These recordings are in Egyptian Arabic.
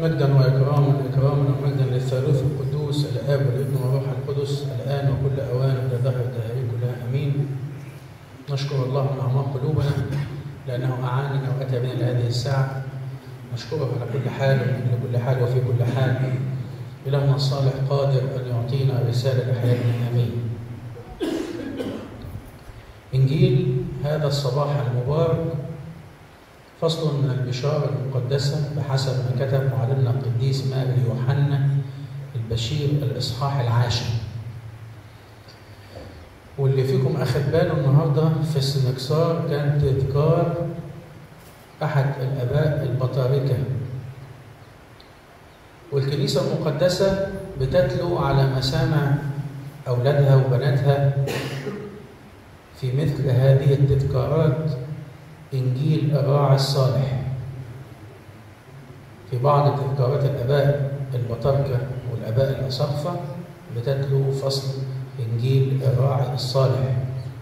مجدا واكراما اكراما ومجدا للثالوث القدوس الاب والابن والروح القدس الان وكل اوان الى دهر الدهرين كلها امين نشكر الله من اعماق قلوبنا لانه اعاننا واتى بنا لهذه الساعه نشكره على كل حال ومن كل حال وفي كل حال إلهنا الصالح قادر أن يعطينا رسالة لحياتنا آمين إنجيل هذا الصباح المبارك فصل من البشارة المقدسة بحسب ما كتب معلمنا القديس ماري يوحنا البشير الإصحاح العاشر واللي فيكم أخذ باله النهاردة في السنكسار كان تذكار أحد الآباء البطاركة والكنيسة المقدسة بتتلو على مسامع أولادها وبناتها في مثل هذه التذكارات إنجيل الراعي الصالح في بعض تذكارات الآباء البطاركة والآباء الأساقفة بتتلو فصل إنجيل الراعي الصالح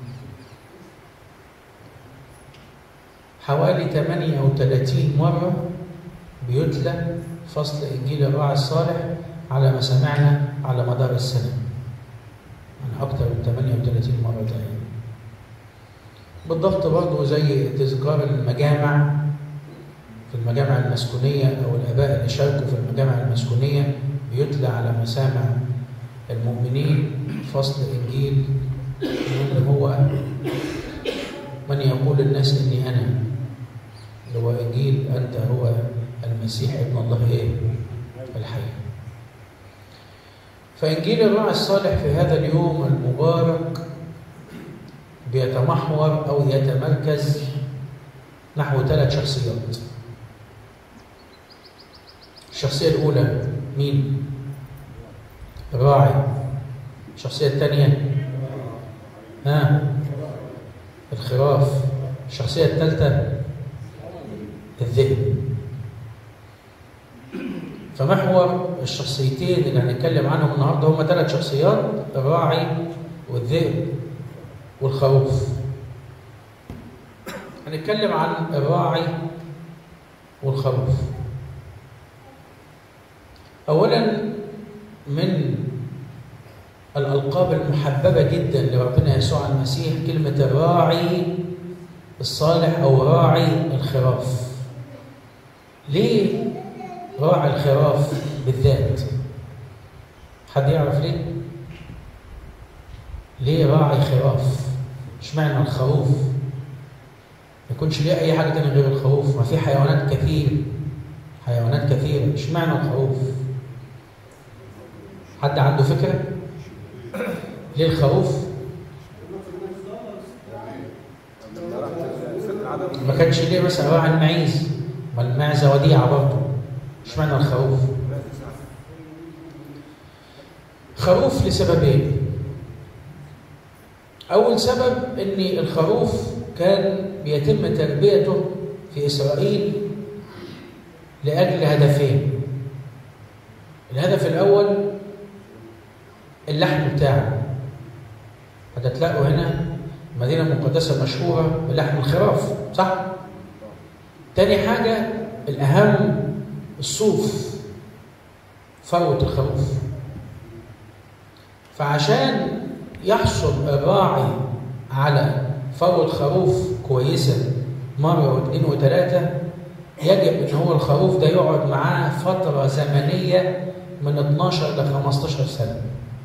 حوالي 38 مرة بيتلى فصل إنجيل الراعي الصالح على مسامعنا على مدار السنة يعني أكثر من 38 مرة تقريبا بالضبط برضه زي تذكار المجامع في المجامع المسكونية أو الآباء اللي شاركوا في المجامع المسكونية بيتلى على مسامع المؤمنين فصل إنجيل من هو من يقول الناس إني أنا اللي هو إنجيل أنت هو المسيح ابن الله ايه؟ الحي. فإنجيل الراعي الصالح في هذا اليوم المبارك بيتمحور أو يتمركز نحو ثلاث شخصيات. الشخصية الأولى مين؟ الراعي. الشخصية الثانية ها الخراف. الشخصية الثالثة الذئب. فمحور الشخصيتين اللي هنتكلم عنهم النهارده هم ثلاث شخصيات الراعي والذئب والخروف. هنتكلم عن الراعي والخروف. اولا من الالقاب المحببه جدا لربنا يسوع المسيح كلمه الراعي الصالح او راعي الخراف. ليه راعي الخراف بالذات حد يعرف ليه ليه راعي خراف اشمعنى الخروف ما يكونش ليه اي حاجه تانية غير الخروف ما في حيوانات كثير حيوانات كثيره اشمعنى الخروف حد عنده فكره ليه الخروف ما كانش ليه مثلا راعي المعيز ما المعزه وديعه برضه اشمعنى الخروف؟ خروف لسببين. أول سبب إن الخروف كان بيتم تربيته في إسرائيل لأجل هدفين. الهدف الأول اللحم بتاعه. هتلاقوا هنا المدينة المقدسة مشهورة بلحم الخراف، صح؟ تاني حاجة الأهم الصوف فروة الخروف فعشان يحصل الراعي على فروة خروف كويسة مرة واثنين وثلاثة يجب ان هو الخروف ده يقعد معاه فترة زمنية من 12 ل 15 سنة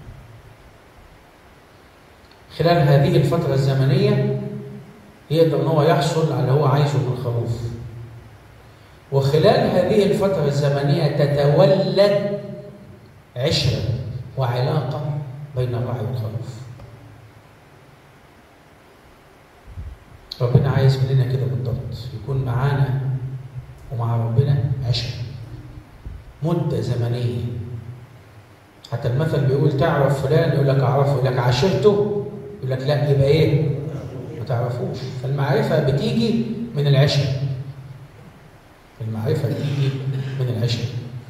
خلال هذه الفترة الزمنية يقدر ان هو يحصل على اللي هو عايزه من الخروف وخلال هذه الفترة الزمنية تتولد عشرة وعلاقة بين الراعي والخروف. ربنا عايز مننا كده بالضبط يكون معانا ومع ربنا عشرة مدة زمنية حتى المثل بيقول تعرف فلان يقول لك اعرفه يقول لك عاشرته يقول لك لا يبقى ايه؟ ما تعرفوش فالمعرفة بتيجي من العشرة المعرفة بتيجي من العشرة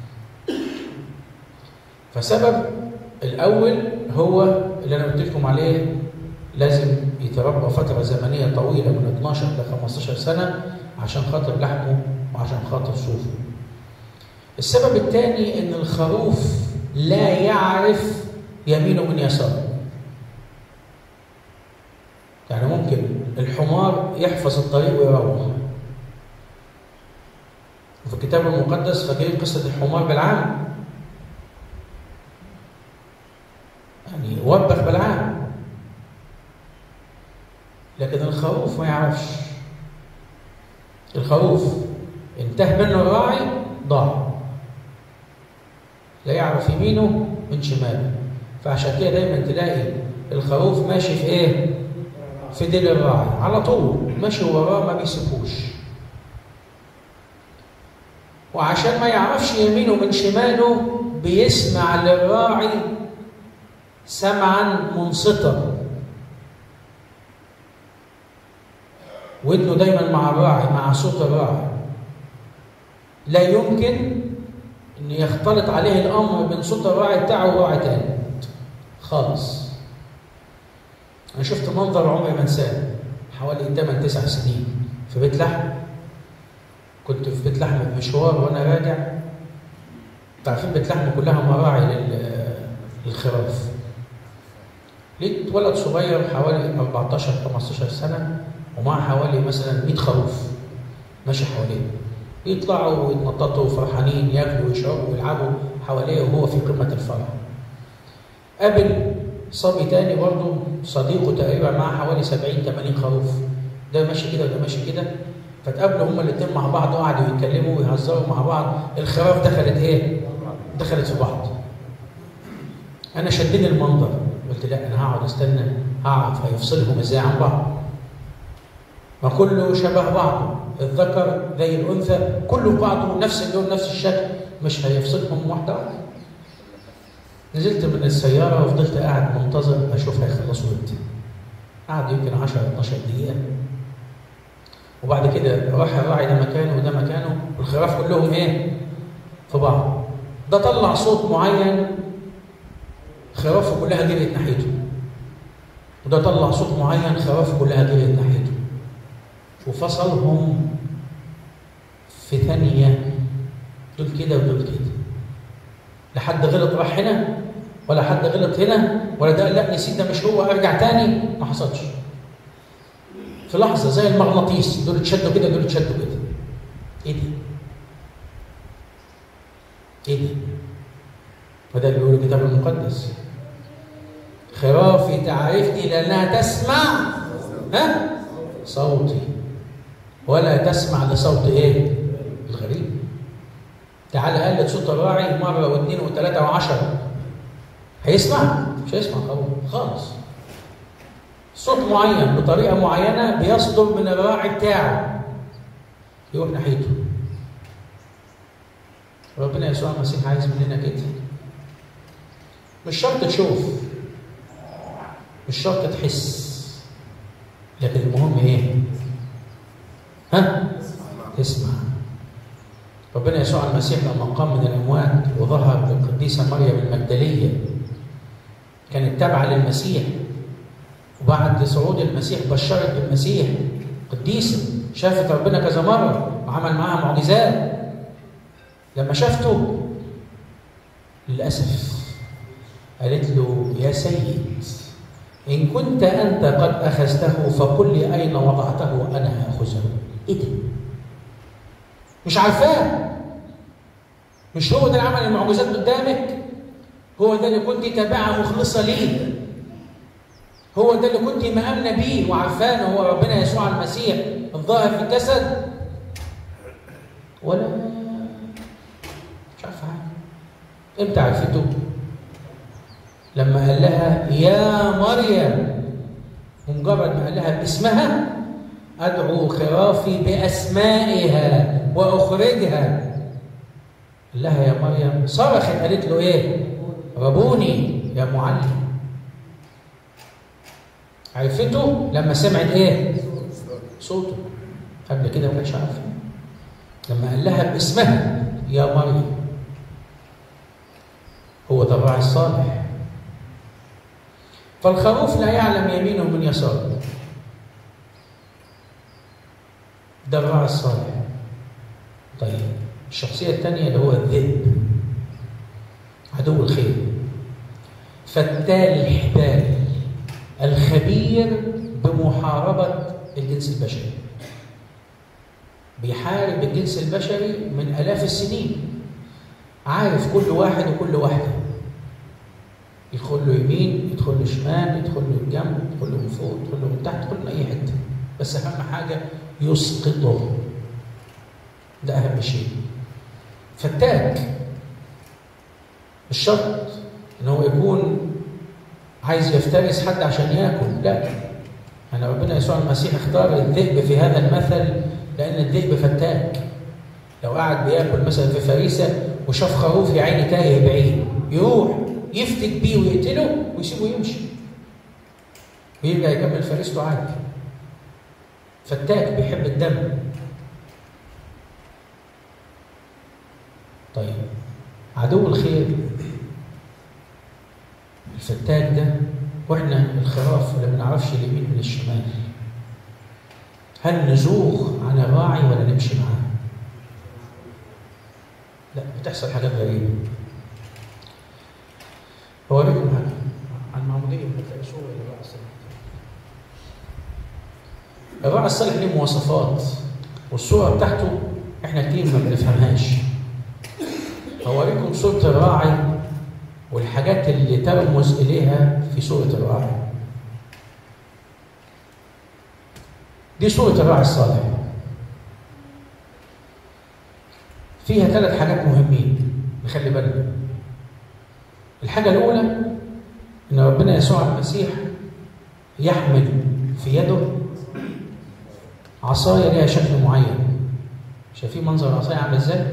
فسبب الأول هو اللي أنا قلت لكم عليه لازم يتربى فترة زمنية طويلة من 12 ل 15 سنة عشان خاطر لحمه وعشان خاطر صوفه. السبب الثاني ان الخروف لا يعرف يمينه من يساره يعني ممكن الحمار يحفظ الطريق ويروح وفي الكتاب المقدس فاكرين قصة الحمار بالعام يعني وبخ بالعام لكن الخروف ما يعرفش الخروف انتهى منه الراعي ضاع لا يعرف يمينه من شماله فعشان كده دايما تلاقي الخروف ماشي في ايه؟ في ديل الراعي على طول ماشي وراه ما بيسيبوش وعشان ما يعرفش يمينه من شماله بيسمع للراعي سمعا منصتا ودنه دايما مع الراعي مع صوت الراعي لا يمكن ان يختلط عليه الامر بين صوت الراعي بتاعه وراعي تاني خالص انا شفت منظر عمري ما انساه حوالي 8 9 سنين في بيت لحم كنت في بيت لحم في مشوار وانا راجع عارفين بيت لحم كلها مراعي للخراف لقيت ولد صغير حوالي 14 15 سنه ومعه حوالي مثلا 100 خروف ماشي حواليه يطلعوا ويتنططوا فرحانين ياكلوا ويشربوا ويلعبوا حواليه وهو في قمه الفرح قابل صبي تاني برضه صديقه تقريبا معاه حوالي 70 80 خروف ده ماشي كده وده ماشي كده فتقابلوا هما الاثنين مع بعض وقعدوا يتكلموا ويهزروا مع بعض الخراف دخلت ايه؟ دخلت في بعض انا شدني المنظر قلت لا انا هقعد استنى هعرف هيفصلهم ازاي عن بعض ما كله شبه بعض الذكر زي الانثى كله بعضه نفس اللون نفس الشكل مش هيفصلهم واحده واحده نزلت من السياره وفضلت قاعد منتظر اشوف هيخلصوا امتى قعد يمكن 10 12 دقيقه وبعد كده راح الراعي ده مكانه وده مكانه والخراف كلهم ايه في بعض ده طلع صوت معين خرافه كلها جريت ناحيته وده طلع صوت معين خرافه كلها جريت ناحيته وفصلهم في ثانية دول كده ودول كده لحد غلط راح هنا ولا حد غلط هنا ولا ده لا نسيت ده مش هو ارجع تاني ما حصلش في لحظة زي المغناطيس دول اتشدوا كده دول اتشدوا كده ايه دي؟ ايه دي؟ وده اللي بيقول الكتاب المقدس خرافي تعرفني لانها تسمع ها صوتي ولا تسمع لصوت ايه الغريب تعالى قلت صوت الراعي مره واثنين وثلاثه وعشره هيسمع مش هيسمع خالص صوت معين بطريقه معينه بيصدر من الراعي بتاعه يروح ناحيته ربنا يسوع المسيح عايز مننا كده مش شرط تشوف مش شرط تحس لكن المهم ايه ها تسمع ربنا يسوع المسيح لما قام من الاموات وظهر للقديسه مريم المجدليه كانت تابعه للمسيح وبعد صعود المسيح بشرت بالمسيح قديسه شافت ربنا كذا مره وعمل معاها معجزات لما شافته للاسف قالت له يا سيد إن كنت أنت قد أخذته فقل لي أين وضعته أنا آخذه إيه ده؟ مش عارفاه مش هو ده اللي عمل المعجزات قدامك هو ده اللي كنت تابعه مخلصة ليه هو ده اللي كنت مآمنة بيه وعارفاه هو ربنا يسوع المسيح الظاهر في الجسد ولا مش عارفة حاجة امتى عرفته؟ لما قال لها يا مريم ومجرد ما قال لها باسمها ادعو خرافي باسمائها واخرجها قال لها يا مريم صرخت قالت له ايه ربوني يا معلم عرفته لما سمعت ايه صوته قبل كده ما كانتش عارفه لما قال لها باسمها يا مريم هو ده الراعي الصالح فالخروف لا يعلم يمينه من يساره ده الراعي الصالح طيب الشخصية الثانية اللي هو الذئب عدو الخير فتال الحبال الخبير بمحاربة الجنس البشري بيحارب الجنس البشري من آلاف السنين عارف كل واحد وكل واحدة يدخل له يمين يدخل له شمال يدخل له الجنب يدخل له من فوق يدخل له من تحت يدخل له من أي حتة بس أهم حاجة يسقطه ده أهم شيء فتاك مش شرط ان هو يكون عايز يفترس حد عشان ياكل لا يعني ربنا يسوع المسيح اختار الذئب في هذا المثل لان الذئب فتاك لو قعد بياكل مثلا في فريسه وشاف خروف يا عيني تايه بعيد يروح يفتك بيه ويقتله ويسيبه يمشي ويرجع يكمل فريسته عادي فتاك بيحب الدم طيب عدو الخير الفتاك ده واحنا الخراف اللي ما بنعرفش اليمين من الشمال هل نزوغ عن الراعي ولا نمشي معاه؟ لا بتحصل حاجات غريبه هوريكم حاجه عن المعموديه بتلاقي صوره للراعي الصالح الراعي الصالح ليه مواصفات والصوره بتاعته احنا كتير ما بنفهمهاش هوريكم صورة الراعي والحاجات اللي ترمز إليها في سورة الراعي دي سورة الراعي الصالح فيها ثلاث حاجات مهمين نخلي بالنا الحاجة الأولى إن ربنا يسوع المسيح يحمل في يده عصاية ليها شكل معين شايفين منظر العصاية عامل ازاي؟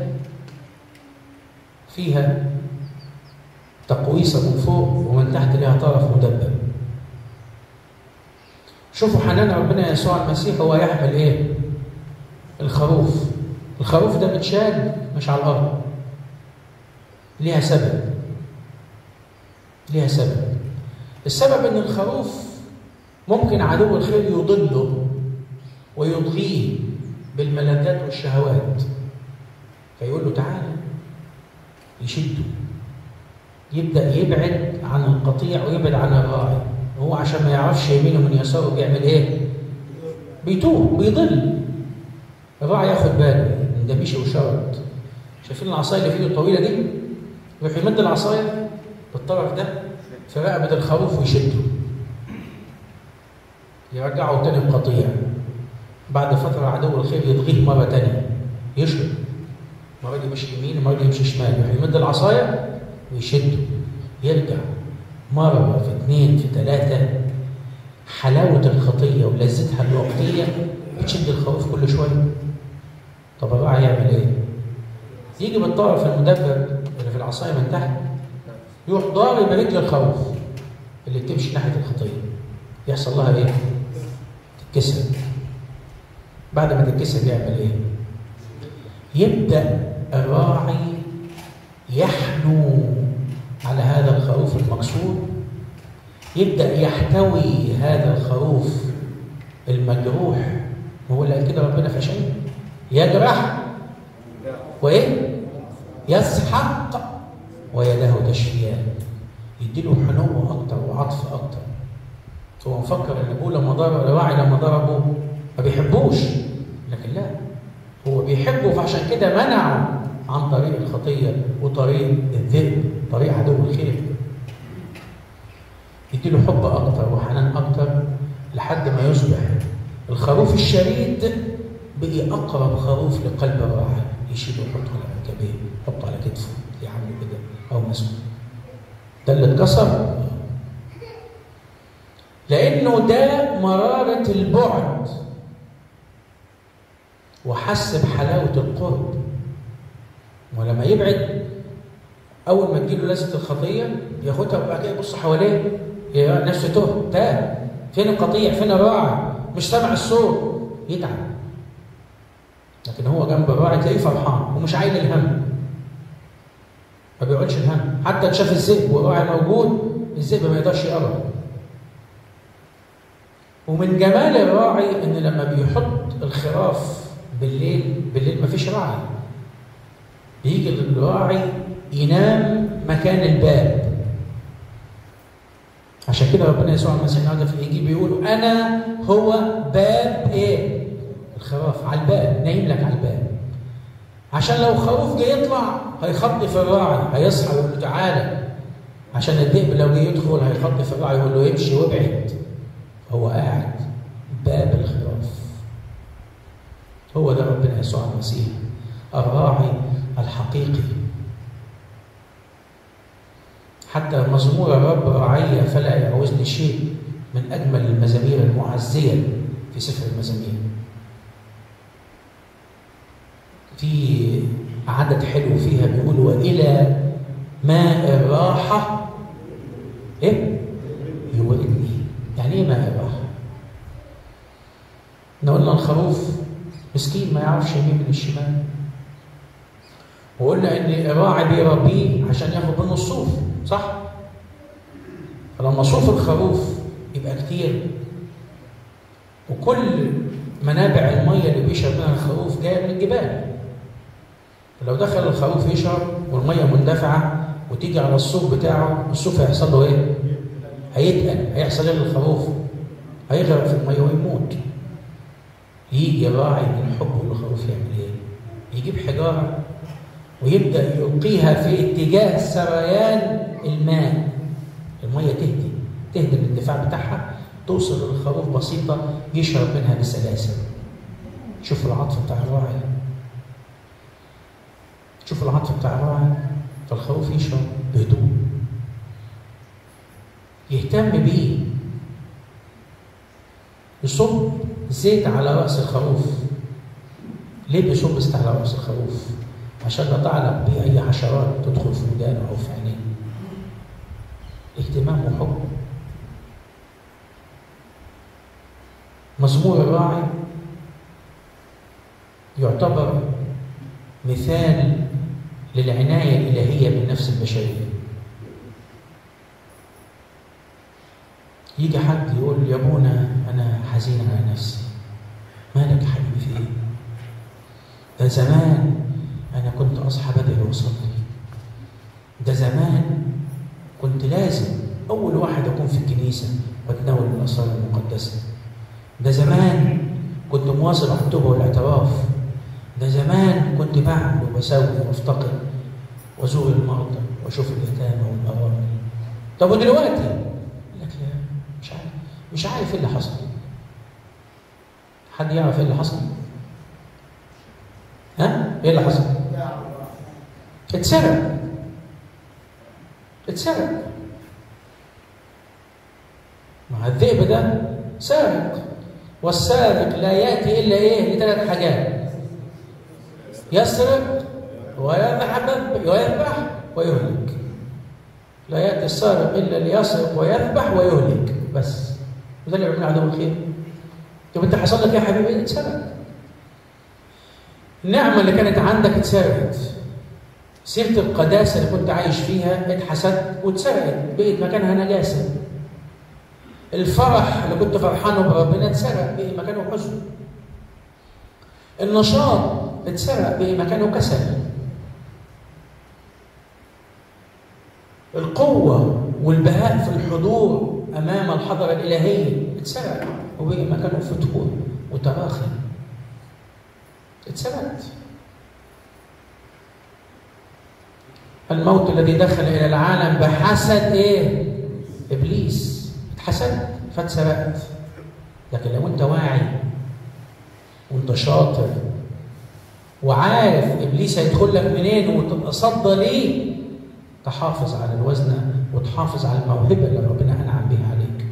فيها تقويصة من فوق ومن تحت لها طرف مدبب شوفوا حنان ربنا يسوع المسيح هو يحمل ايه الخروف الخروف ده متشال مش على الارض ليها سبب ليها سبب السبب ان الخروف ممكن عدو الخير يضله ويضغيه بالملذات والشهوات فيقول له تعالى يشده يبدا يبعد عن القطيع ويبعد عن الراعي هو عشان ما يعرفش يمينه من يساره بيعمل ايه بيتوه بيضل الراعي ياخد باله ان ده مشي وشرد شايفين العصايه اللي في ايده الطويله دي يروح يمد العصايه بالطرف ده في رقبه الخروف ويشده يرجعه تاني القطيع بعد فتره عدو الخير يضغيه مره تانيه يشرب مرة دي يمشي يمين مرة دي يمشي شمال يروح يمد العصاية ويشده يرجع مرة في اثنين في ثلاثة حلاوة الخطية ولذتها الوقتية بتشد الخروف كل شوية طب الراعي يعمل ايه؟ يجي بالطرف المدبب اللي في العصاية من تحت يروح ضارب رجل الخروف اللي بتمشي ناحية الخطية يحصل لها ايه؟ تتكسر بعد ما تتكسر يعمل ايه؟ يبدأ الراعي يحنو على هذا الخروف المكسور يبدأ يحتوي هذا الخروف المجروح هو اللي قال كده ربنا في شيء يجرح وايه يسحق ويده تشفيان يديله حنو اكتر وعطف اكتر هو مفكر ان ابوه لما ضرب الراعي لما ضربه ما بيحبوش لكن لا هو بيحبه فعشان كده منعه عن طريق الخطيه وطريق الذئب طريق عدو الخير يديله حب اكتر وحنان اكتر لحد ما يصبح الخروف الشريد بقي اقرب خروف لقلب الراعي يشيله يحطه على ركبيه يحطه على كتفه يعمله كده او مسكه ده اللي اتكسر لانه ده مراره البعد وحس بحلاوه القرب ولما يبعد اول ما تجيله لذه الخطيه ياخدها وبعد كده يبص حواليه يلاقي نفسه تهت تاه فين القطيع فين الراعي مش سامع الصوت يتعب لكن هو جنب الراعي تلاقيه فرحان ومش عايل الهم ما بيقعدش الهم حتى ان شاف الذئب والراعي موجود الذئب ما يقدرش يقرب ومن جمال الراعي ان لما بيحط الخراف بالليل بالليل ما فيش راعي بيجي الراعي ينام مكان الباب عشان كده ربنا يسوع المسيح النهارده في الانجيل بيقول انا هو باب ايه؟ الخراف على الباب نايم لك على الباب عشان لو خروف جه يطلع هيخبط في الراعي هيصحى يقول له تعالى عشان الذئب لو جه يدخل هيخبط في الراعي يقول له امشي وابعد هو قاعد باب الخراف هو ده ربنا يسوع المسيح الراعي الحقيقي حتى مزمور الرب راعي فلا يعوزني شيء من اجمل المزامير المعزيه في سفر المزامير في عدد حلو فيها بيقول والى ماء الراحه ايه يوردني يعني ايه ماء الراحه احنا قلنا الخروف مسكين ما يعرفش يمين من الشمال وقلنا ان الراعي بيربيه عشان ياخد منه الصوف صح فلما صوف الخروف يبقى كتير وكل منابع الميه اللي بيشرب منها الخروف جايه من الجبال فلو دخل الخروف يشرب والميه مندفعه وتيجي على الصوف بتاعه الصوف هيحصل له ايه؟ هيتقل هيحصل ايه للخروف؟ هيغرق في الميه ويموت يجي الراعي من حبه للخروف يعمل ايه؟ يجيب حجاره ويبدا يلقيها في اتجاه سريان الماء الميه تهدي تهدي الاندفاع بتاعها توصل للخروف بسيطه يشرب منها بسلاسل شوف العطف بتاع الراعي شوف العطف بتاع الراعي فالخروف يشرب بهدوء يهتم بيه يصب زيت على راس الخروف ليه بيصب زيت على راس الخروف عشان لا تعلق بيه اي حشرات تدخل في ودانه او في عينيه اهتمام وحب مزمور الراعي يعتبر مثال للعناية الإلهية بالنفس البشرية يجي حد يقول يا ابونا أنا حزين على نفسي مالك يا حبيبي في إيه؟ ده زمان أنا كنت أصحى بدري وأصلي ده زمان كنت لازم أول واحد أكون في الكنيسة وأتناول من الأسرار المقدسة ده زمان كنت مواظب على التوبة والاعتراف ده زمان كنت بعمل وبسوي وافتقد وازور المرضى واشوف اليتامى والارامل طب ودلوقتي؟ يقول لك لا مش عارف مش عارف ايه اللي حصل حد يعرف ايه اللي حصل؟ ها؟ ايه اللي حصل؟ اتسرق اتسرق مع الذئب ده سارق والسارق لا ياتي الا ايه لثلاث حاجات يسرق ويذبح ويذبح ويهلك لا ياتي السارق الا ليسرق ويذبح ويهلك بس وده اللي بيعمل عدو الخير طب انت حصل لك ايه يا حبيبي اتسرق النعمه اللي كانت عندك اتسرقت سيره القداسه اللي كنت عايش فيها اتحسدت واتسرقت بقيت مكانها نجاسه الفرح اللي كنت فرحانه بربنا اتسرق بقي مكانه حزن النشاط اتسرق بقي مكانه كسل القوة والبهاء في الحضور أمام الحضرة الإلهية اتسرق وبقي مكانه فتور وتراخي اتسرقت الموت الذي دخل إلى العالم بحسد إيه؟ إبليس اتحسدت فاتسرقت لكن لو أنت واعي وأنت شاطر وعارف إبليس هيدخل لك منين وتبقى صدى ليه تحافظ على الوزنة وتحافظ على الموهبة اللي ربنا أنعم بها عليك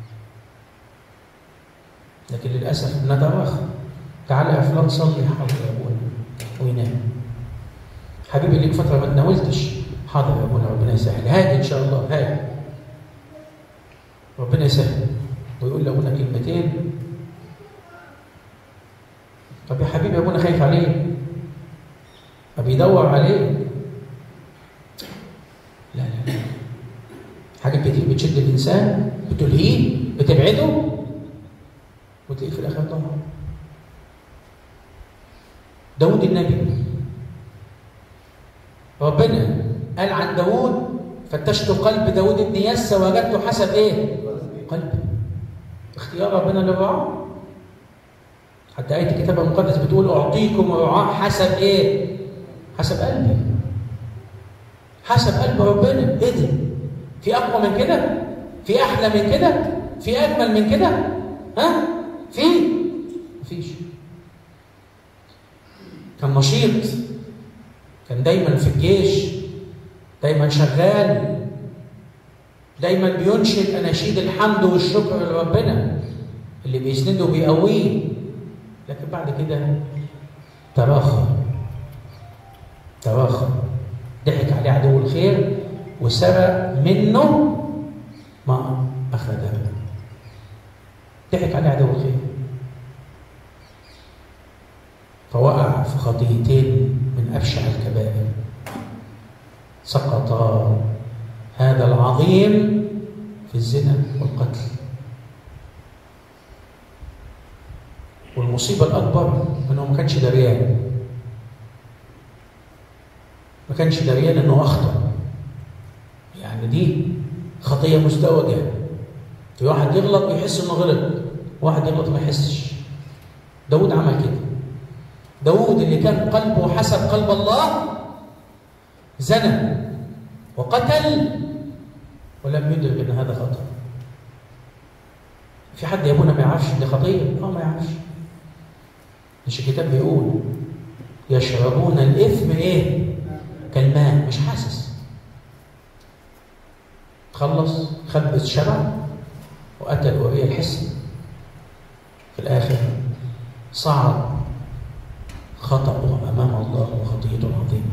لكن للأسف بنتراخى تعالى يا فلان صلي حاضر يا أبونا وينام حبيبي ليك فترة ما تناولتش حاضر يا أبونا ربنا يسهل هادي إن شاء الله هادي ربنا يسهل ويقول لأبونا كلمتين طب يا حبيبي يا أبونا خايف عليه طب يدور عليه لا لا لا حاجات كتير بتشد الانسان بتلهيه بتبعده وتلاقيه في الاخر ضمر داود النبي ربنا قال عن داود فتشت قلب داود ابن يسى وجدته حسب ايه قلبي اختيار ربنا للرعاه حتى آية الكتاب المقدس بتقول أعطيكم رعاة حسب إيه؟ حسب قلبي حسب قلب ربنا إيه ده؟ في أقوى من كده؟ في أحلى من كده؟ في أجمل من كده؟ ها؟ في؟ مفيش كان نشيط كان دايما في الجيش دايما شغال دايما بينشد اناشيد الحمد والشكر لربنا اللي بيسنده وبيقويه لكن بعد كده تراخى تراخى ضحك عليه عدو الخير وسرق منه ما أخذه ضحك عليه عدو الخير فوقع في خطيتين من أبشع الكبائر سقط هذا العظيم في الزنا والقتل والمصيبة الأكبر إنه ما كانش دريان ما كانش دريان إنه أخطأ يعني دي خطية مزدوجة في واحد يغلط ويحس إنه غلط واحد يغلط ما يحسش داود عمل كده داود اللي كان قلبه حسب قلب الله زنى وقتل ولم يدرك ان هذا خطا في حد يا ابونا ما يعرفش دي خطيه اه ما يعرفش مش الكتاب بيقول يشربون الاثم ايه كالماء مش حاسس خلص خبز شبع وقتل اوريا الحسي في الاخر صعد خطأه امام الله وخطيته عظيمه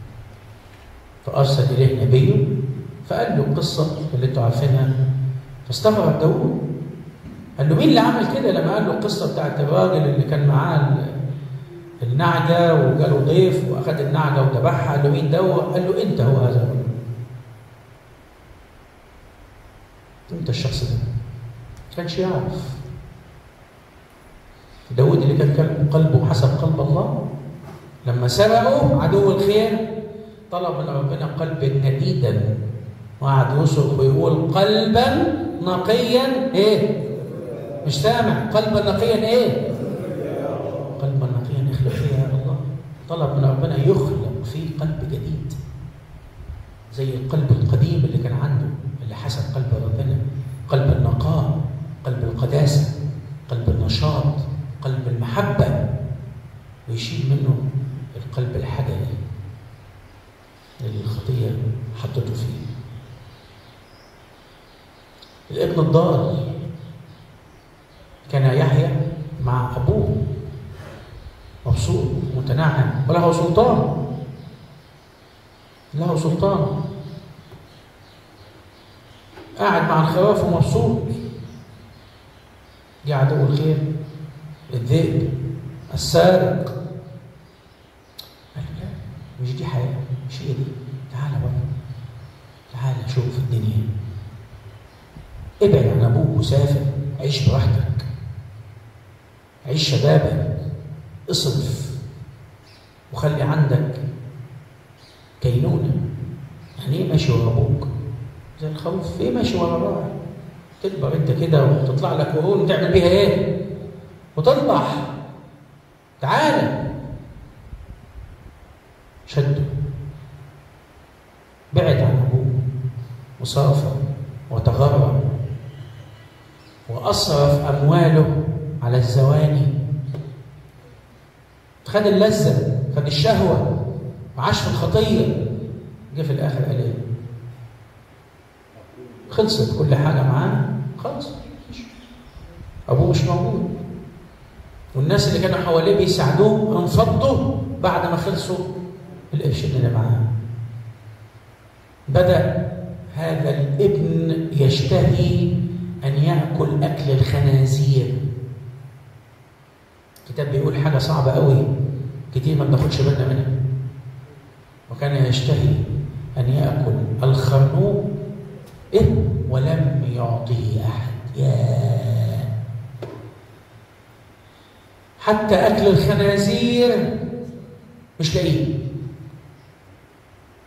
فارسل اليه نبيه فقال له القصه اللي انتوا عارفينها فاستغرب داوود قال له مين اللي عمل كده لما قال له القصه بتاعت الراجل اللي كان معاه النعجه وجاله ضيف واخد النعجه وذبحها قال له مين ده قال له انت هو هذا الرجل انت الشخص ده ما كانش يعرف داود اللي كان قلبه حسب قلب الله لما سرقه عدو الخير طلب من ربنا قلبا جديدا وقعد يصرخ ويقول قلبا نقيا ايه مش سامع قلبا نقيا ايه قلبا نقيا اخلق فيه يا الله طلب من ربنا يخلق فيه قلب جديد زي القلب القديم اللي كان عنده اللي حسب قلب ربنا قلب النقاء قلب القداسة قلب النشاط قلب المحبة ويشيل منه القلب الحجري اللي الخطية حطته فيه الابن الضال كان يحيى مع أبوه مبسوط متنعم وله سلطان له سلطان قاعد مع الخواف ومبسوط جه عدو الخير الذئب السارق قال لا مش دي حياة مش هي دي تعالى بقى تعالى شوف الدنيا ابعد عن ابوك وسافر عيش براحتك عيش شبابك اصرف وخلي عندك كينونة يعني ايه ماشي ورا ابوك زي الخوف ايه ماشي ورا الراعي تكبر انت كده وتطلع لك قرون تعمل بيها ايه وتطلع تعالى شده بعد عن ابوه وسافر وتغرب واصرف امواله على الزواني خد اللذه خد الشهوه وعاش في الخطيه جه في الاخر قال ايه خلصت كل حاجه معاه خلص ابوه مش موجود والناس اللي كانوا حواليه بيساعدوه انفضوا بعد ما خلصوا القرش اللي معاه بدا هذا الابن يشتهي ان ياكل اكل الخنازير الكتاب بيقول حاجه صعبه قوي كتير ما بناخدش بالنا منها وكان يشتهي ان ياكل الخرنوب إيه؟ ولم يعطه أحد يا حتى أكل الخنازير مش لاقيه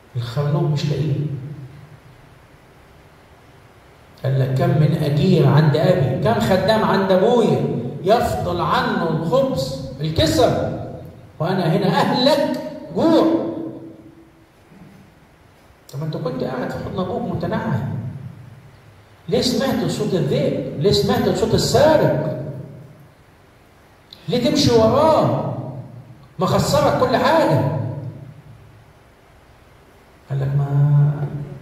الخرنوق مش لاقيه قال لك كم من أجير عند أبي كم خدام عند أبويا يفضل عنه الخبز الكسر وأنا هنا أهلك جوع طب أنت كنت قاعد في حضن أبوك متنعم ليه سمعت صوت الذئب؟ ليه سمعت صوت السارق؟ ليه تمشي وراه؟ ما خسرك كل حاجة قال لك ما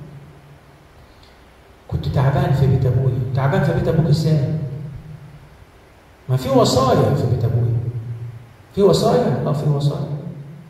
كنت تعبان في بيت ابويا تعبان في بيت ابوك ازاي ما في وصايا في بيت ابويا في وصايا اه في وصايا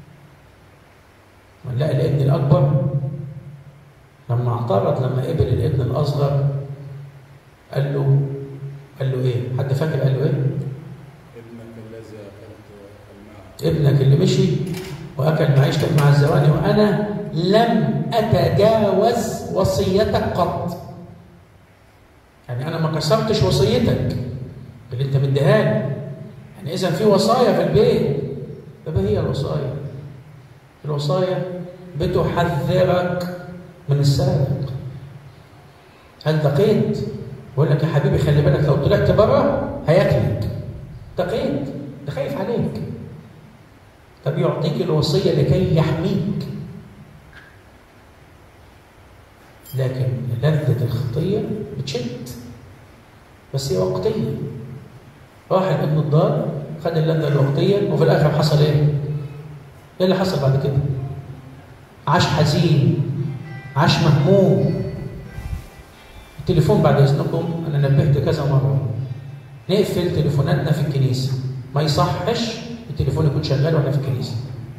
لا الابن الاكبر لما اعترض لما قبل الابن الاصغر قال له قال له ايه حد فاكر قال له ايه ابنك الذي اكلت الماء ابنك اللي مشي واكل معيشتك مع الزواني وانا لم اتجاوز وصيتك قط يعني انا ما كسرتش وصيتك اللي انت مديها لي يعني اذا في وصايا في البيت طب هي الوصايا الوصايا بتحذرك من السارق هل دقيت بقول لك يا حبيبي خلي بالك لو طلعت بره هياكلك دقيت ده خايف عليك طب يعطيك الوصيه لكي يحميك لكن لذة الخطية بتشد بس هي وقتية راح ابن الدار خد اللذة الوقتية وفي الآخر حصل إيه؟ إيه اللي حصل بعد كده؟ عاش حزين عاش مهموم التليفون بعد إذنكم أنا نبهت كذا مرة نقفل تليفوناتنا في الكنيسة ما يصحش التليفون يكون شغال واحنا في الكنيسة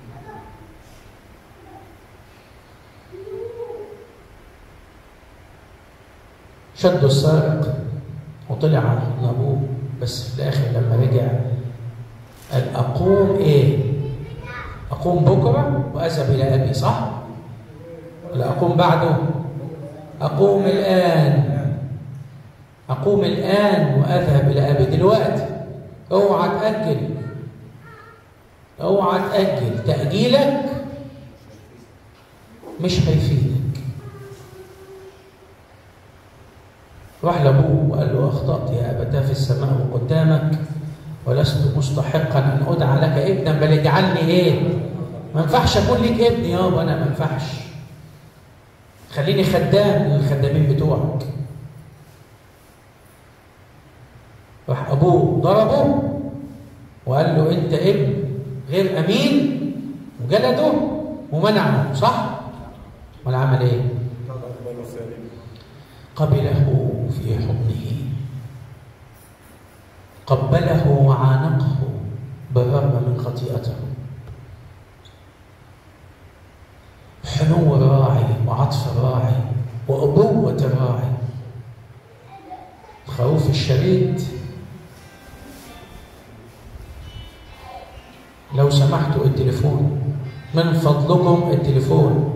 شدوا السارق وطلع على حضن ابوه بس في الاخر لما رجع قال اقوم ايه؟ اقوم بكره واذهب الى ابي صح؟ ولا اقوم بعده؟ اقوم الان اقوم الان واذهب الى ابي دلوقتي اوعى تاجل اوعى تاجل تاجيلك مش هيفيدك راح لابوه وقال له اخطات يا ابتاه في السماء وقدامك ولست مستحقا ان ادعى لك ابنا بل اجعلني ايه؟ ما ينفعش اكون ليك ابن يابا انا ما ينفعش خليني خدام من الخدامين بتوعك راح ابوه ضربه وقال له انت ابن غير امين وجلده ومنعه صح؟ ولا عمل ايه؟ اقبل سالم قبله في حضنه قبله وعانقه بالرغم من خطيئته حنو الراعي وعطف الراعي وأبوة الراعي الخروف الشريد لو سمحتوا التليفون من فضلكم التليفون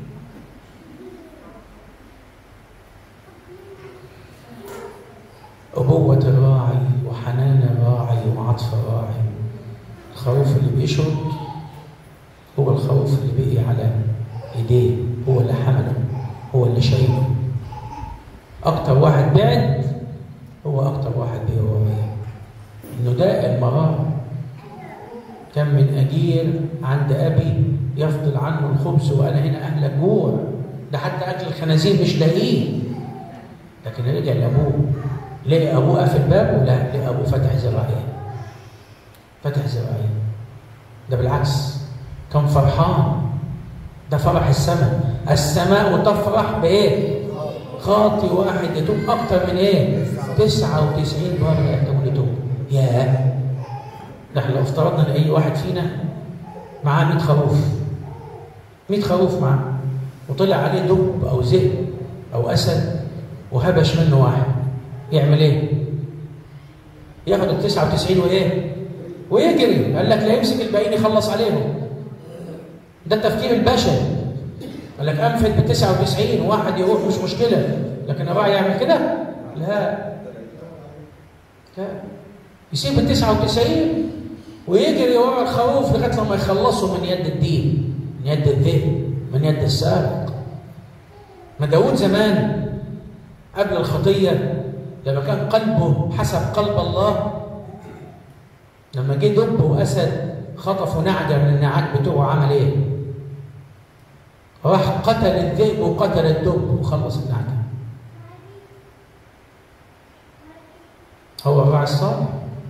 أبوة الراعي وحنان الراعي وعطف الراعي الخروف اللي بيشرد هو الخروف اللي بقي على ايديه هو اللي حمله هو اللي شايله اكتر واحد بعد هو اكتر واحد بقي ورايا انه ده المرار كم من اجير عند ابي يفضل عنه الخبز وانا هنا اهلك جوع ده حتى اكل الخنازير مش لاقيه لكن رجع لابوه لقي ابوه قافل بابه لا لقي ابوه فاتح ذراعيه فاتح ذراعيه ده بالعكس كان فرحان ده فرح السماء السماء تفرح بايه خاطي واحد يتوب اكتر من ايه 99 مره يحتمل يتوب ياه ده احنا لو افترضنا ان اي واحد فينا معاه 100 خروف 100 خروف معاه وطلع عليه دب او ذئب او اسد وهبش منه واحد يعمل ايه؟ ياخد ال 99 وايه؟ ويجري قال لك لا يمسك الباقيين يخلص عليهم ده التفكير البشري قال لك انفد ب 99 واحد يروح مش مشكله لكن الراعي يعمل كده؟ لا لا يسيب ال 99 ويجري ورا الخروف لغايه لما يخلصوا من يد الدين من يد الذئب من من يد السارق ما داود زمان قبل الخطية لما كان قلبه حسب قلب الله لما جه دب وأسد خطفوا نعجة من النعاج بتوعه عمل إيه؟ راح قتل الذئب وقتل الدب وخلص النعجة هو الراعي الصالح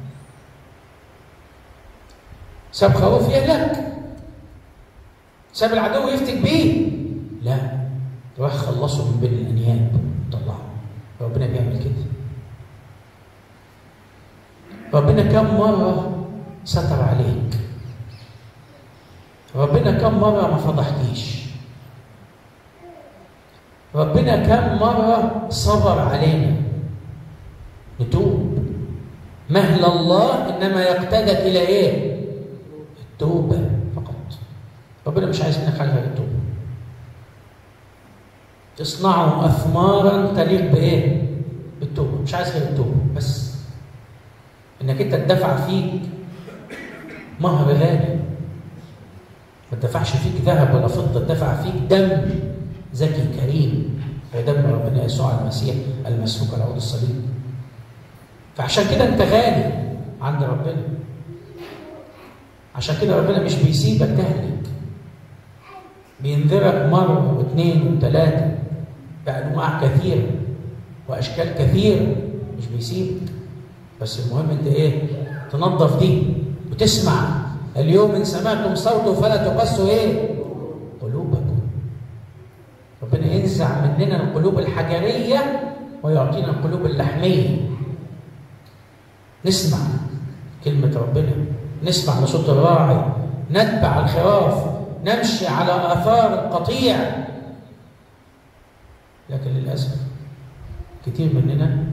ساب خروف يهلك ساب العدو يفتك بيه لا راح خلصه من بين الانياب طلعه ربنا بيعمل كده ربنا كم مرة ستر عليك ربنا كم مرة ما فضحكيش ربنا كم مرة صبر علينا نتوب مهل الله إنما يقتدك إلى إيه؟ التوبة فقط ربنا مش عايز منك حاجة غير التوبة تصنعوا أثمارا تليق بإيه؟ بالتوبة مش عايز غير التوبة بس إنك أنت تدفع فيك مهر غالي ما تدفعش فيك ذهب ولا فضة تدفع فيك دم زكي كريم دم ربنا يسوع المسيح المسفوك على عود الصليب فعشان كده انت غالي عند ربنا عشان كده ربنا مش بيسيبك تهلك بينذرك مرة واثنين وثلاثة بأنواع كثيرة وأشكال كثيرة مش بيسيبك بس المهم انت ايه تنظف دي وتسمع اليوم ان سمعتم صوته فلا تقسوا ايه قلوبكم ربنا ينزع مننا القلوب الحجريه ويعطينا القلوب اللحميه نسمع كلمه ربنا نسمع لصوت الراعي نتبع الخراف نمشي على اثار القطيع لكن للاسف كتير مننا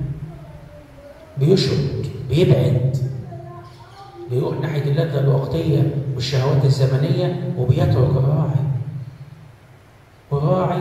بيشرد بيبعد بيروح ناحيه اللذه الوقتيه والشهوات الزمنيه وبيترك الراعي والراعي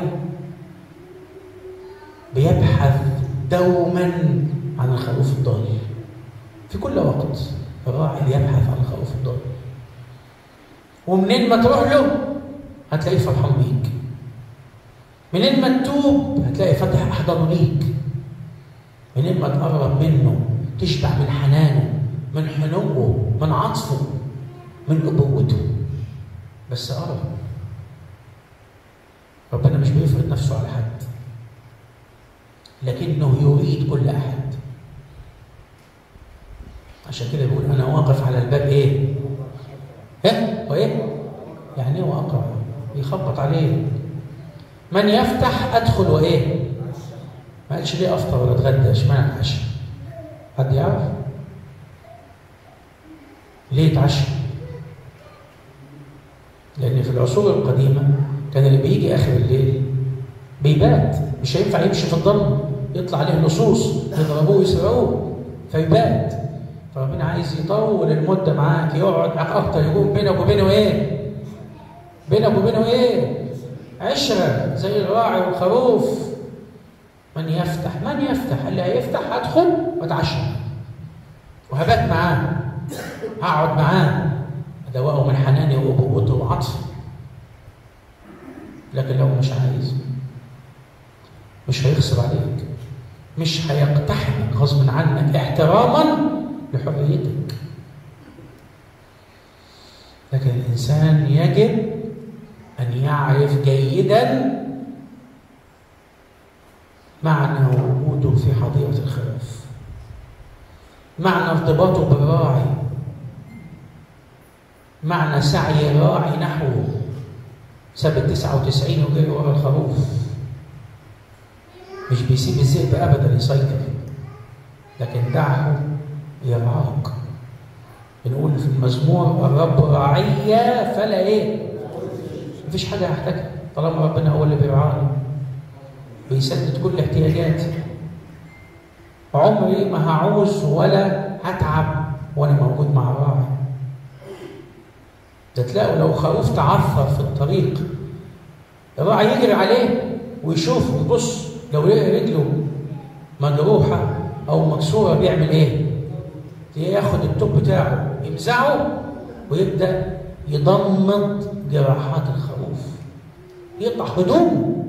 بيبحث دوما عن الخروف الضال في كل وقت الراعي بيبحث عن الخروف الضال ومنين ما تروح له هتلاقيه فرحان بيك منين ما تتوب هتلاقي فتح احضانه ليك منين ما تقرب منه تشبع من حنانه من حنوه من عطفه من ابوته بس قرب ربنا مش بيفرض نفسه على حد لكنه يريد كل احد عشان كده بيقول انا واقف على الباب ايه ها وايه يعني ايه واقع بيخبط عليه من يفتح ادخل وايه ما قالش ليه افطر ولا اتغدى اشمعنى اتعشى حد يعرف ليه اتعشى لان في العصور القديمه كان اللي بيجي اخر الليل بيبات مش هينفع يمشي في الظلمه يطلع عليه لصوص يضربوه ويسرقوه فيبات فربنا عايز يطول المده معاك يقعد معاك اكتر يكون بينك وبينه ايه؟ بينك وبينه ايه؟ عشره زي الراعي والخروف من يفتح من يفتح اللي هيفتح هدخل واتعشى وهبات معاه هقعد معاه ادوقه من حناني وابوته وعطفي لكن لو مش عايز مش هيغصب عليك مش هيقتحمك غصب عنك احتراما لحريتك لكن الانسان يجب ان يعرف جيدا معنى وجوده في حظيره الخراف معنى ارتباطه بالراعي معنى سعي الراعي نحوه ساب ال 99 وجاي ورا الخروف مش بيسيب الذئب ابدا يسيطر لكن دعه يرعاك بنقول في المزمور الرب راعي فلا ايه مفيش حاجه هحتاجها طالما ربنا هو اللي بيرعاني بيسدد كل احتياجاتي عمري ما هعوز ولا هتعب وانا موجود مع الراعي ده تلاقوا لو خروف تعثر في الطريق الراعي يجري عليه ويشوف ويبص لو لقى رجله مجروحه او مكسوره بيعمل ايه؟ ياخد التوب بتاعه يمزعه ويبدا يضمد جراحات الخروف يقطع هدومه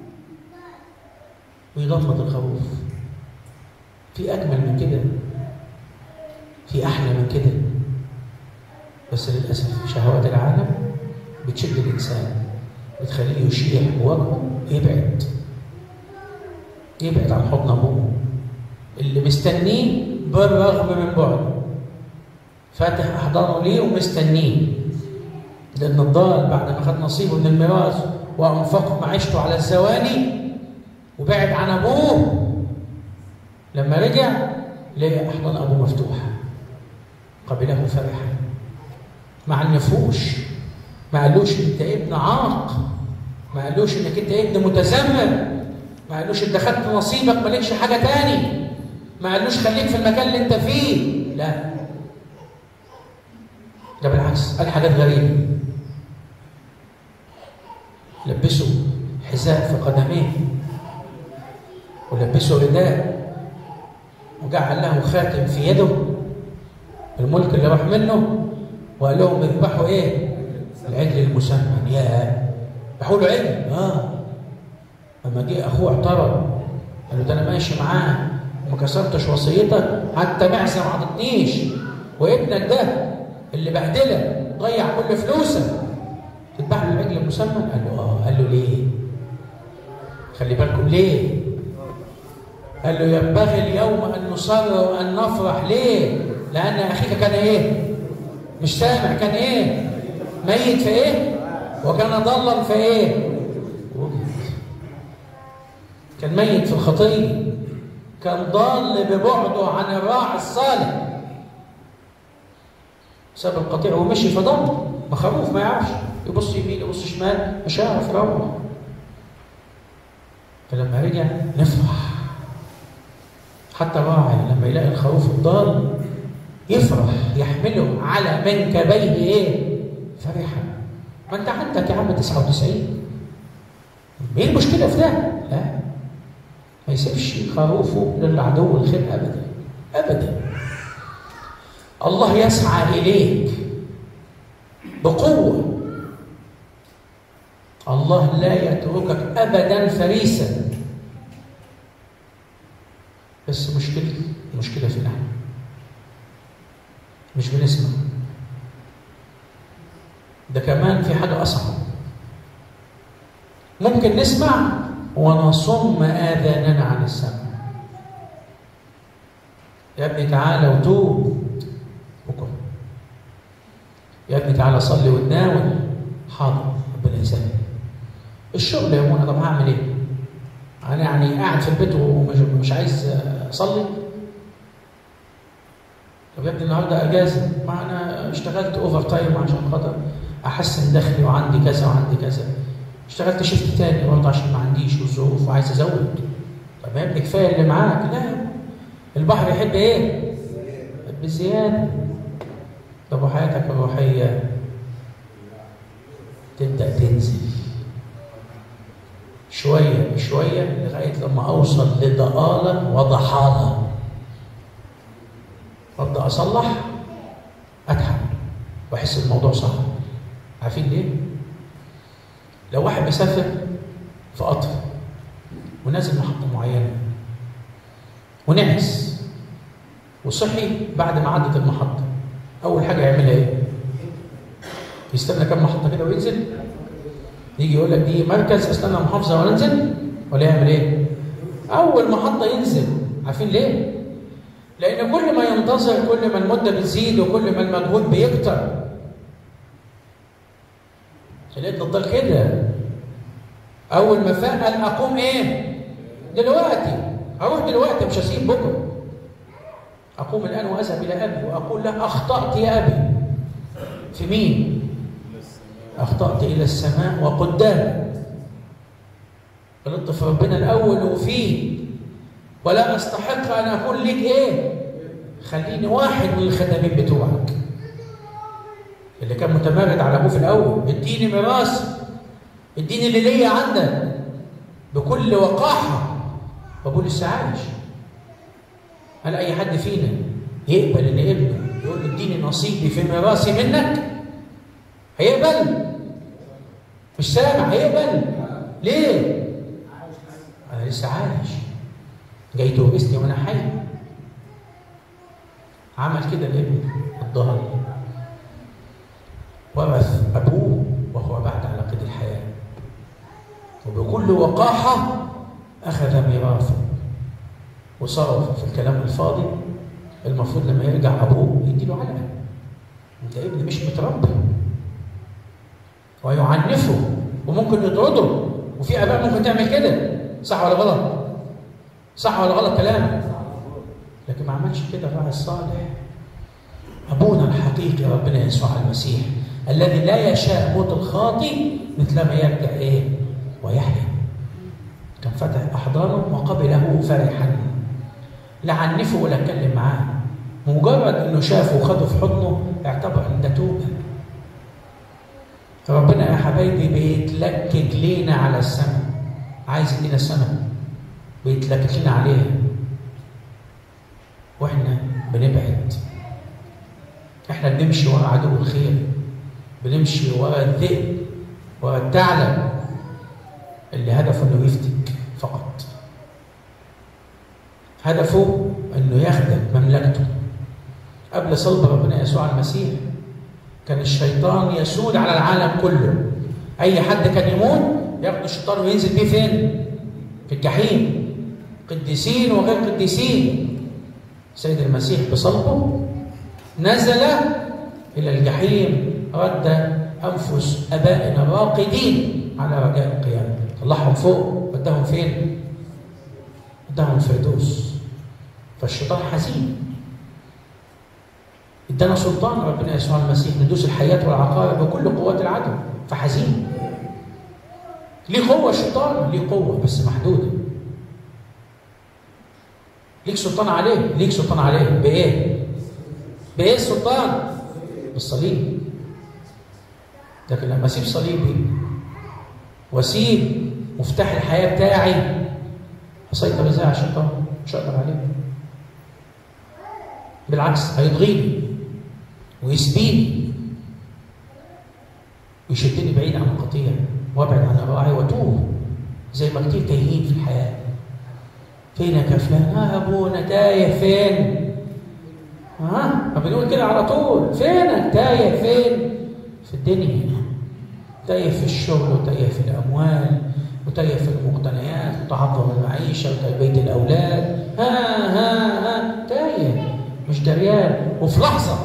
ويغمض الخروف في اجمل من كده في احلى من كده بس للاسف شهوات العالم بتشد الانسان بتخليه يشيح بوجهه يبعد يبعد عن حضن ابوه اللي مستنيه بالرغم من بعده فاتح احضانه ليه ومستنيه لان الضال بعد ما خد نصيبه من الميراث وانفق معيشته على الزواني وبعد عن ابوه لما رجع لقى احضان ابوه مفتوحه قبله فرحا مع النفوش ما قالوش انت ابن عاق ما قالوش انك انت ابن متذمر ما قالوش انت خدت نصيبك مالكش حاجه تاني ما قالوش خليك في المكان اللي انت فيه لا ده بالعكس قال حاجات غريبه لبسوا حذاء في قدميه ولبسوا رداء وجعل له خاتم في يده الملك اللي راح منه وقال لهم اذبحوا ايه؟ العجل المسمن يا ذبحوا له عجل اه لما جه اخوه اعترض قال له ده انا ماشي معاه وما كسرتش وصيتك حتى معزه ما عطتنيش وابنك ده اللي بهدلك ضيع كل فلوسك تذبح له العجل المسمن؟ قال له اه قال له ليه؟ خلي بالكم ليه؟ قال له ينبغي اليوم ان نصر وان نفرح ليه؟ لان اخيك كان ايه؟ مش سامع كان ايه؟ ميت في ايه؟ وكان ضلا في ايه؟ وجد كان ميت في الخطيه كان ضال ببعده عن الراعي الصالح ساب القطيع ومشي فضل مخروف ما يعرفش يبص يمين يبص شمال مش هيعرف يروح فلما رجع نفرح حتى الراعي لما يلاقي الخروف الضال يفرح يحمله على منكبيه ايه؟ فرحا ما انت عندك يا عم 99 ايه المشكله في ده؟ لا ما يسيبش خروفه للعدو الخير ابدا ابدا الله يسعى اليك بقوه الله لا يتركك ابدا فريسا بس مشكلة المشكلة فينا مش بنسمع ده كمان في حاجة أصعب ممكن نسمع ونصم آذاننا عن السمع يا ابني تعالى وتوب بكرة يا ابني تعالى صلي وتناول حاضر ربنا يسهل الشغل يا منى طب هعمل ايه؟ انا يعني قاعد في البيت ومش مش عايز اصلي طب يا ابني النهارده اجازه ما انا اشتغلت اوفر تايم عشان خاطر احسن دخلي وعندي كذا وعندي كذا اشتغلت شيفت تاني برضه عشان ما عنديش والظروف وعايز ازود طب يا ابني كفايه اللي معاك لا البحر يحب ايه؟ يحب الزياده طب وحياتك الروحيه تبدا تنزل شوية بشوية لغاية لما أوصل لضآلة وضحالة وأبدأ أصلح أتعب وأحس الموضوع صعب عارفين ليه؟ لو واحد مسافر في قطر ونازل محطة معينة ونعس وصحي بعد ما عدت المحطة أول حاجة يعملها إيه؟ يستنى كم محطة كده وينزل يجي يقول لك دي مركز استنى محافظه ولا انزل ولا يعمل ايه؟ اول محطه ينزل عارفين ليه؟ لان كل ما ينتظر كل ما المده بتزيد وكل ما المجهود بيكتر لقيت الضال كده اول ما فاق قال اقوم ايه؟ دلوقتي اروح دلوقتي مش هسيب بكره اقوم الان واذهب الى ابي واقول له اخطات يا ابي في مين؟ أخطأت إلى السماء وقدام غلطت في ربنا الأول وفيه ولا أستحق أن أكون لك إيه؟ خليني واحد من الخدمين بتوعك اللي كان متمرد على أبوه في الأول اديني ميراث اديني اللي ليا عندك بكل وقاحة وأبوه لسه عايش هل أي حد فينا يقبل إن ابنه يقول اديني نصيبي في ميراثي منك؟ هيقبل مش سامع هيقبل ليه؟ أنا لسه عايش جاي توبسني وأنا حي عمل كده الابن الضال ورث أبوه وهو بعد على قيد الحياة وبكل وقاحة أخذ ميراثه وصرف في الكلام الفاضي المفروض لما يرجع أبوه يديله علقة أنت ابن مش متربي ويعنفه وممكن يطرده وفي آباء ممكن تعمل كده صح ولا غلط؟ صح ولا غلط كلام؟ لكن ما عملش كده الراعي الصالح أبونا الحقيقي ربنا يسوع المسيح الذي لا يشاء موت الخاطي مثلما يرجع إيه؟ ويحيا كان فتح أحضانه وقبله فرحا لا عنفه ولا اتكلم معاه مجرد انه شافه وخده في حضنه اعتبر ان ده توبه ربنا يا حبايبي بيتلكك لينا على السماء عايز يدينا السماء بيتلكك لنا عليها واحنا بنبعد احنا بنمشي ورا عدو الخير بنمشي ورا الذئب ورا الثعلب اللي هدفه انه يفتك فقط هدفه انه يخدم مملكته قبل صلب ربنا يسوع المسيح كان الشيطان يسود على العالم كله اي حد كان يموت ياخد الشيطان وينزل بيه فين في الجحيم قديسين وغير قديسين سيد المسيح بصلبه نزل الى الجحيم رد انفس ابائنا الراقدين على رجاء القيامه طلعهم فوق وداهم فين وداهم الفردوس فالشيطان حزين ادانا سلطان ربنا يسوع المسيح ندوس الحياة والعقارب بكل قوات العدو فحزين ليه قوة الشيطان ليه قوة بس محدودة ليك سلطان عليه ليك سلطان عليه بإيه بإيه السلطان بالصليب لكن لما اسيب صليبي واسيب مفتاح الحياة بتاعي هسيطر ازاي على الشيطان مش هقدر عليه بالعكس هيضغيني ويسبيني ويشدني بعيد عن القطيع وابعد عن الراعي واتوه زي ما كتير تايهين في الحياه فينك يا فلان؟ اه يا ابونا تايه فين؟ ها؟ ما بنقول كده على طول فينك؟ تايه فين؟ في الدنيا تايه في الشغل وتايه في الاموال وتايه في المقتنيات وتعظم المعيشه وتربيه الاولاد ها ها ها تايه مش دريان وفي لحظه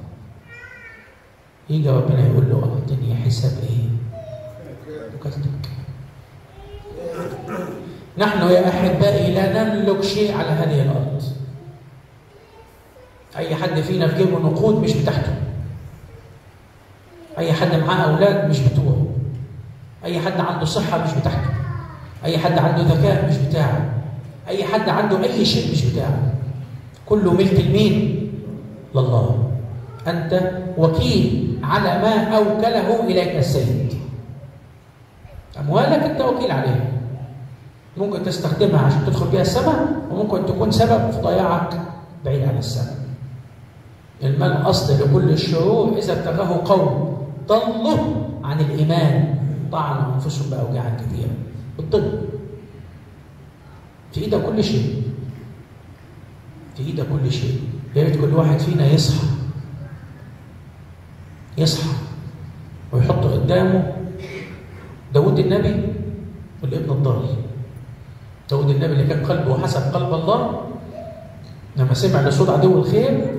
يجي ربنا يقول له اعطني حساب ايه؟ وكلتك نحن يا احبائي لا نملك شيء على هذه الارض اي حد فينا في جيبه نقود مش بتاعته اي حد معاه اولاد مش بتوعه اي حد عنده صحه مش بتاعته اي حد عنده ذكاء مش بتاعه اي حد عنده اي شيء مش بتاعه كله ملك لمين لله انت وكيل على ما اوكله اليك السيد اموالك انت وكيل عليها ممكن تستخدمها عشان تدخل بها السماء وممكن تكون سبب في ضياعك بعيد عن السماء المال اصل لكل الشرور اذا ابتغاه قوم ضلوا عن الايمان طعنوا انفسهم باوجاع كثيره بالطب في ايدك كل شيء في ايدك كل شيء يا ريت كل واحد فينا يصحى يصحى ويحط قدامه داود النبي والابن الضال داود النبي اللي كان قلبه حسب قلب الله لما سمع لصوت عدو الخير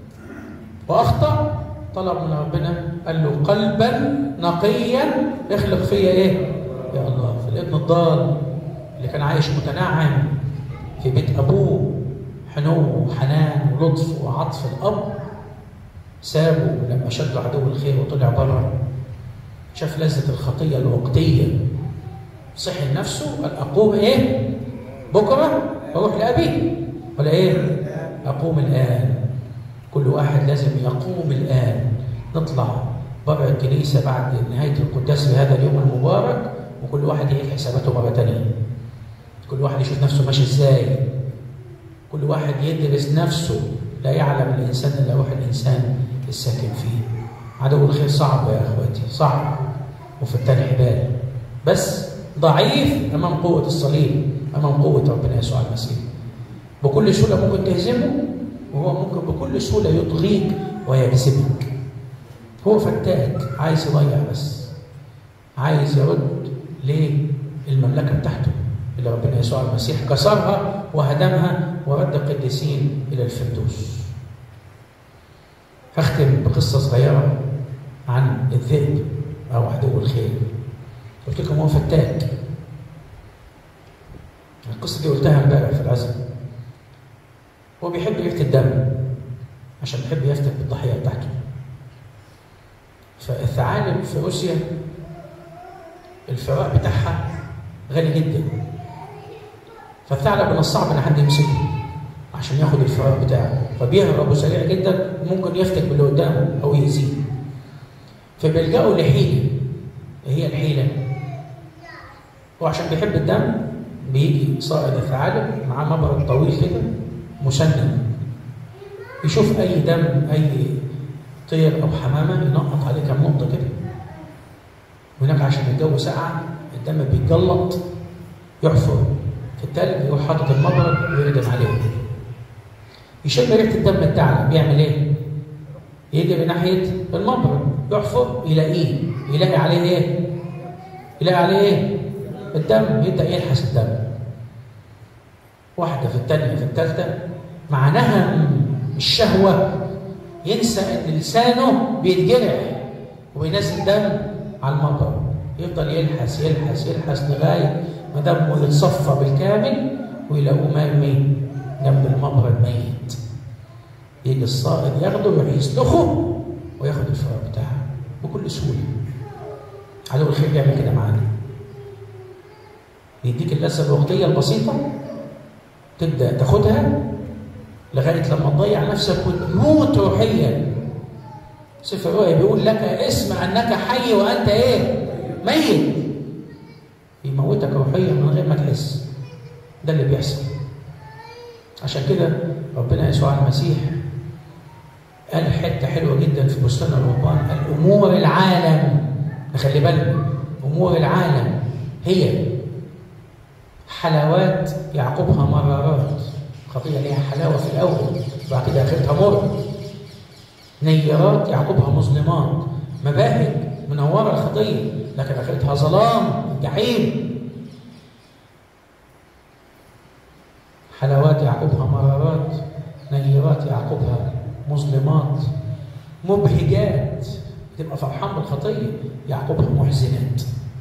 واخطا طلب من ربنا قال له قلبا نقيا اخلق فيا ايه يا الله في الابن الضال اللي كان عايش متنعم في بيت ابوه حنو وحنان ولطف وعطف الاب سابه لما شد عدو الخير وطلع بره شاف لذة الخطية الوقتية صحي لنفسه قال أقوم إيه؟ بكرة أروح لأبي ولا إيه؟ أقوم الآن كل واحد لازم يقوم الآن نطلع بره الكنيسة بعد نهاية القداس في هذا اليوم المبارك وكل واحد يعيد حساباته مرة تانية كل واحد يشوف نفسه ماشي إزاي كل واحد يدرس نفسه لا يعلم الإنسان إلا روح الإنسان الساكن فيه عدو الخير صعب يا اخواتي صعب وفتان حبال بس ضعيف امام قوه الصليب امام قوه ربنا يسوع المسيح بكل سهوله ممكن تهزمه وهو ممكن بكل سهوله يطغيك ويجذبك هو فتاك عايز يضيع بس عايز يرد للمملكه بتاعته اللي ربنا يسوع المسيح كسرها وهدمها ورد القديسين الى الفردوس هختم بقصه صغيره عن الذئب او عدو الخير قلت لكم هو فتاك القصه دي قلتها امبارح في العزم هو بيحب ريحه الدم عشان بيحب يفتك بالضحيه بتاعته فالثعالب في روسيا الفراء بتاعها غالي جدا فالثعلب من الصعب ان حد يمسكه عشان ياخد الفراء بتاعه فبيهرب سريع جدا وممكن يفتك باللي قدامه او يأذيه فبيلجأوا لحيله هي الحيله وعشان بيحب الدم بيجي صائد الثعالب معاه مبرد طويل كده مسنن يشوف اي دم اي طير او حمامه ينقط عليه كام نقطه كده وهناك عشان الجو ساقع الدم بيتجلط يحفر في التلج يروح حاطط المبرد ويردم عليه يشم ريحه الدم بتاعنا بيعمل ايه؟ يجي من ناحيه المبرد يحفر يلاقيه يلاقي عليه ايه؟ يلاقي عليه ايه؟ الدم يبدا يلحس الدم واحده في الثانيه في الثالثه مع نهم الشهوه ينسى ان لسانه بيتجرح وبينزل دم على المبرد يفضل يلحس يلحس يلحس لغايه ما دمه يتصفى بالكامل ويلاقوه مرمي جنب المبرد ميت يجي الصائد ياخده ويروح يسلخه وياخد الفراغ بتاعه بكل سهوله عدو الخير بيعمل كده معانا يديك اللذه الوقتيه البسيطه تبدا تاخدها لغايه لما تضيع نفسك وتموت روحيا سفر الرؤيا بيقول لك اسم انك حي وانت ايه؟ ميت يموتك روحيا من غير ما تحس ده اللي بيحصل عشان كده ربنا يسوع المسيح قال حته حلوه جدا في بستان الرهبان قال امور العالم خلي بالك امور العالم هي حلاوات يعقبها مرارات خطيه ليها حلاوه في الاول وبعد كده اخرتها مر نيرات يعقبها مظلمات مباهج منوره الخطيه لكن اخرتها ظلام جحيم حلاوات يعقبها مرارات نيرات يعقبها مظلمات مبهجات تبقى فرحان بالخطيه يعقبها محزنات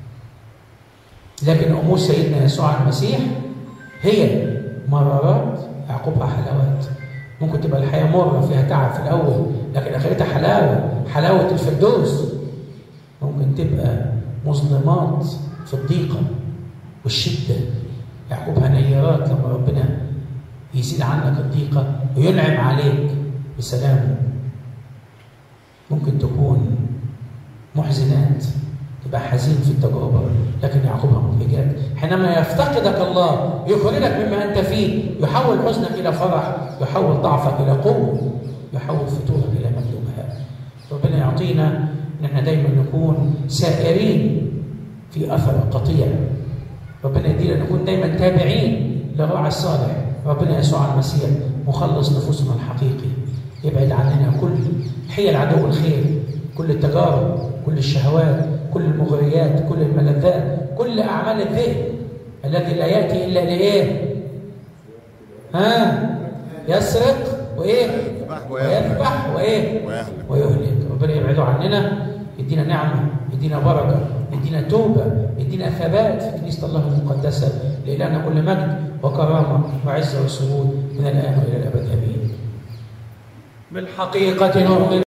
لكن امور سيدنا يسوع المسيح هي مرارات يعقبها حلاوات ممكن تبقى الحياه مره فيها تعب في الاول لكن اخرتها حلاوه حلاوه الفردوس ممكن تبقى مظلمات في الضيقه والشده يعقبها نيرات لما ربنا يزيد عنك الضيقه وينعم عليك بسلامه ممكن تكون محزنات تبقى حزين في التجربه لكن يعقبها مبهجات حينما يفتقدك الله يخرجك مما انت فيه يحول حزنك الى فرح يحول ضعفك الى قوه يحول فتورك الى مجد وبهاء ربنا يعطينا ان احنا دايما نكون سائرين في اثر القطيع ربنا يدينا نكون دايما تابعين للراعي الصالح ربنا يسوع المسيح مخلص نفوسنا الحقيقي يبعد عننا كل حيل عدو الخير كل التجارب كل الشهوات كل المغريات كل الملذات كل اعمال الذهن الذي لا ياتي الا لايه؟ ها؟ يسرق وايه؟ ويذبح وايه؟ ويهلك ربنا يبعده عننا يدينا نعمه يدينا بركه يدينا توبه يدينا ثبات في كنيسه الله المقدسه لإلهنا كل مجد وكرامه وعزه وسرور من الان والى الابد امين بالحقيقه نؤمن